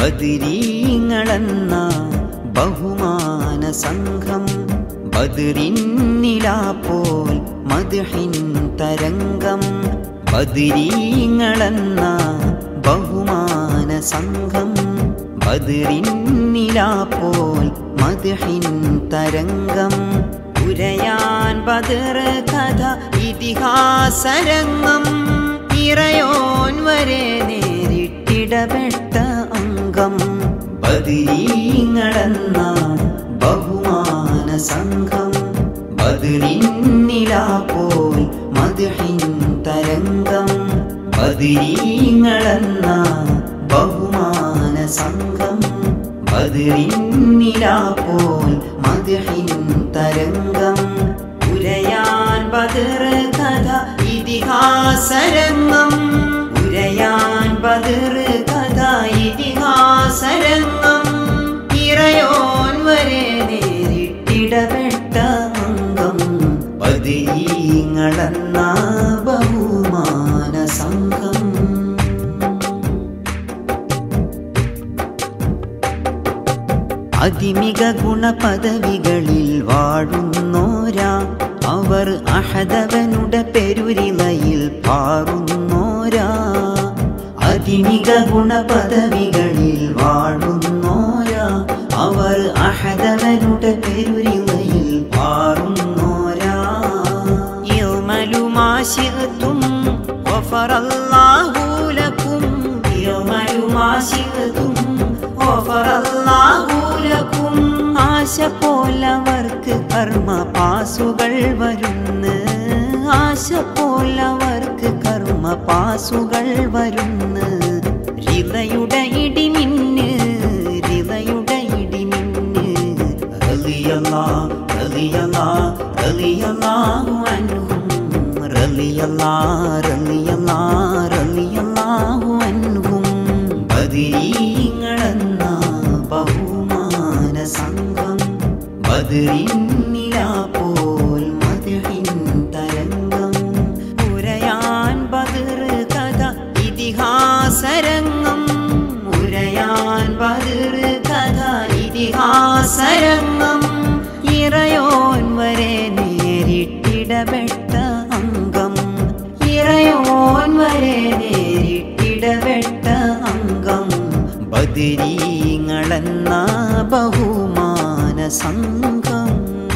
ബദിരീങ്ങളെന്ന ബഹുമാന സംഘം ബദിരിന്നിലാപ്പോൽ മദ്ഹിൻ തരംഗം ബദിരീങ്ങളെന്ന ബഹുമാന സംഘം ബദിരിന്നിലാപ്പോൽ മദ്ഹിൻ തരംഗം ഉരയാൻ ബദർ കഥ ഇതിഹാസരംഗം ഇറയോൻ വരെ നേരിട്ടിടപെട്ട അംഗം ബദിരീങ്ങളെന്ന ബഹുമാന സംഘം ബദിരിന്നിലാപ്പോൽ മദ്ഹിൻ തരംഗം ബദിരീങ്ങളെന്ന ബഹുമാന സംഘം ബദിരിന്നിലാപ്പോൽ മദ്ഹിൻ തരംഗം ഉരയാൻ ബദർ കഥ ഇതിഹാസരംഗം ഉരയാൻ ബദർ കഥ ഇതിഹാസരംഗം ഇറയോൻ വരെ നേരിട്ടിടപെട്ട അംഗം പതിങ്ങളെന്ന ബഹുമാന സംഘം അതിമിക ഗുണപദവികളിൽ വാഴുന്നോരാ അവർ അഹദവനുടെ പെരുരിളയിൽ പാറുന്നോരാ അതിമിക ഗുണപദവികളിൽ വാഴുന്നോരാ അവർ അഹദവനുടെ പെരുരിളയിൽ പാറുന്നോരാ യൗമലുമാശിഅത്തും ഗഫറല്ലാഹു ലക്കും യൗമലുമാശിഅത്തും ഗഫറല്ലാഹു ലക്കും ആശ പോലവർക്ക് കർമ്മ പാസുകൾ വരുന്ന് ആശ പോലവർക്ക് കർമ്മ പാസുകൾ വരുന്ന് ഹൃദയുടെ ഇടിമിന്ന് ഹൃദയുടെ ഇടിമിന്ന് റളിയല്ലാ റളിയല്ലാ റളിയല്ലാഹു അൻഹും റളിയല്ലാ റളിയല്ലാ റളിയല്ലാഹു അൻഹും ബദരീങ്ങളെന്ന ബഹുമാന സംഘം ബദരിന്നിലാപോൽ മദ്ഹിൻ തരംഗം ഉരയാൻ ബദർ കഥ ഇതിഹാസരംഗം ഉരയാൻ ബദർ കഥ ഇതിഹാസരംഗം ഇറയോൻ വരെ നേരിട്ടിടപെട്ട അംഗം ഇറയോൻ വരെ നേരിട്ടിടപെട്ട അംഗം ബദിരീങ്ങളെന്ന ബഹുമാന സംഘം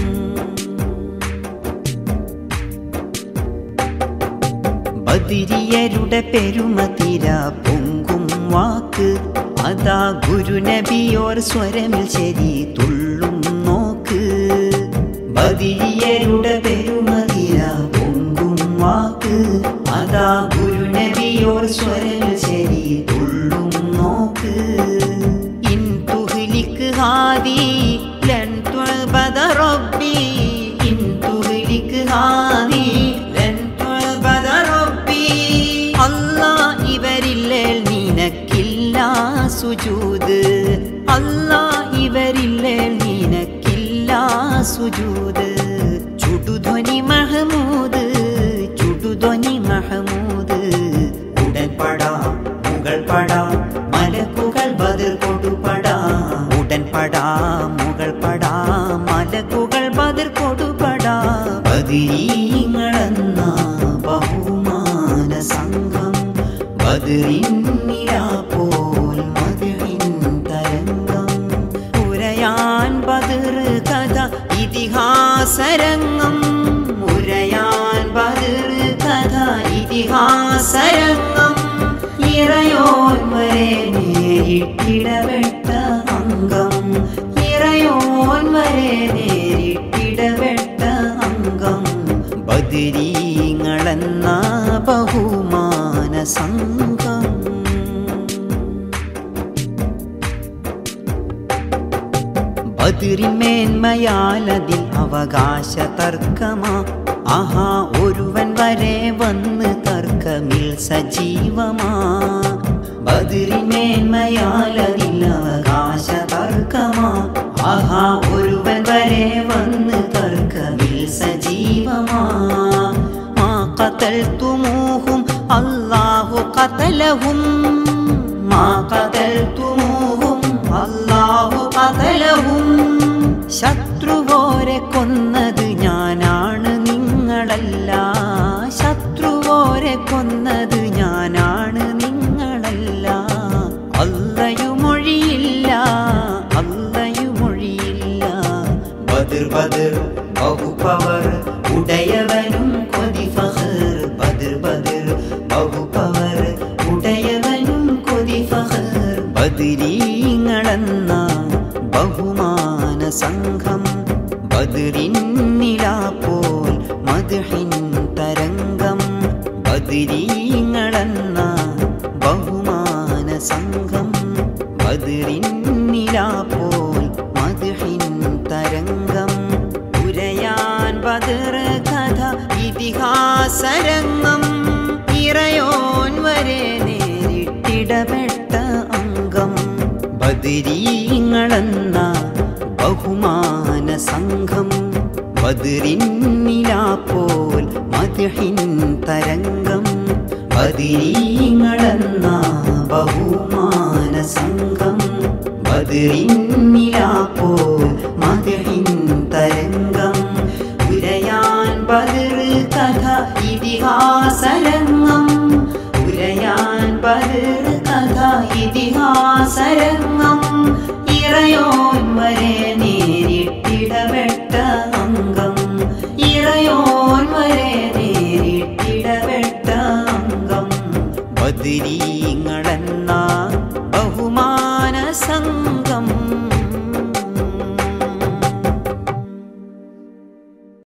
ബദിരിയരുടെ പെരുമതിര പൊങ്കും വാക്ക് അതാ ഗുരുനബിയോർ സ്വരമിൽ ശരി തുള്ളും നോക്ക് ബദിരിയരുടെ പെരുമതിര പൊങ്കും വാക്ക് അതാ ഗുരുനബിയോർ സ്വരമിൽ ശരി തുള്ളും നോക്ക് ഇൻ തുഹ്ലിക്ക് ഹാദി ലൻ തുഅബദ റബ്ബി ഇൻ തുഹ്ലിക്ക് ഹാദി ലൻ തുഅബദ റബ്ബി അല്ലാ ഇവരില്ലേൽ നിനക്കില്ല സുജൂദ് അല്ലാ ഇവരില്ലേൽ നിനക്കില്ല സുജൂദ് ചുടുധ്വനി മഹമൂദ് ചുടുധ്വനി മഹമൂദ് ഉടൻ പടാ മുകൾ പടാ മലക്കുകൾ ബദർ കൊടുപടാ ഉടൻ പടാ മുകൾ പടാ മലക്കുകൾ ബദർ കൊടുപടാ ബദരീങ്ങളെന്ന ബഹുമാന സംഘം ബദറിന്നിലാപോൽ മദഹിൻ തരംഗം ഉരയാൻ ബദർ കഥ ഇതിഹാസരംഗം ഉരയാൻ ബദർ കഥ ഇതിഹാസരംഗം ഇറയോൻ വരെ നേരിട്ടിടപെട്ട അംഗം ഇറയോൻ വരെ നേരിട്ടിടപെട്ട അംഗം ബദിരീങ്ങളെന്ന ബഹുമാന സംഘം ബദിരിമേന്മയാലതിൽ അവകാശ തർക്കമാ ആഹാ ഒരുവൻ വരെ വന്ന് തർക്കമിൽ സജീവമാ ബദിരിമേന്മയാലതിൽ അവകാശ തർക്കമാ ആഹാ ഒരുവൻ വരെ വന്ന് തർക്കമിൽ സജീവമാ മാ ഖതൽതുമൂഹും അല്ലാഹു ഖതലഹും മാ ഖതൽതുമൂഹും ശത്രുവോരെ കൊന്നത് ഞാനാണ് നിങ്ങളല്ല ശത്രുവോരെ കൊന്നത് ഞാനാണ് നിങ്ങളല്ല അല്ലയുമൊഴിയില്ല അല്ലയുമൊഴിയില്ല ബദർ ബദർ ബഹുപവർ ഉടയവനും കൊതി ഫഹർ ബദർ ബദർ ബഹുപവർ ഉടയവനും കൊതി ഫഹർ ബദരീങ്ങളെന്ന ബഹുമാന സംഘം ബദറിന്നിലാപ്പോൾ മധുഹിൻ തരംഗം ബദരീങ്ങളെന്ന ബഹുമാന സംഘം ബദറിന്നിലാപ്പോൾ മധുഹിൻ തരംഗം ഉരയാൻ ബദർ കഥ ഇതിഹാസരംഗം ഇറയോൻ വരെ നേരിട്ടിടപെട്ട അംഗം ബദരീങ്ങളെന്ന ബഹുമാന സംഘം ബദറിന്നിലാപ്പോൾ മധുഹിൻ തരംഗം ബദരീങ്ങളെന്ന ബഹുമാന സംഘം ബദറിന്നിലാപ്പോൾ മധുഹിൻ തരംഗം ഉരയാൻ ബദർ കഥ ഇതിഹാസരംഗം ഉരയാൻ ബദർ കഥ ഇതിഹാസരംഗം ഇറയോൻ വരെ നേരിട്ടിടപെട്ട അംഗം ഇറയോൻ വരെ നേരിട്ടിടപെട്ട അംഗം ബദരീങ്ങളെന്ന ബഹുമാന സംഘം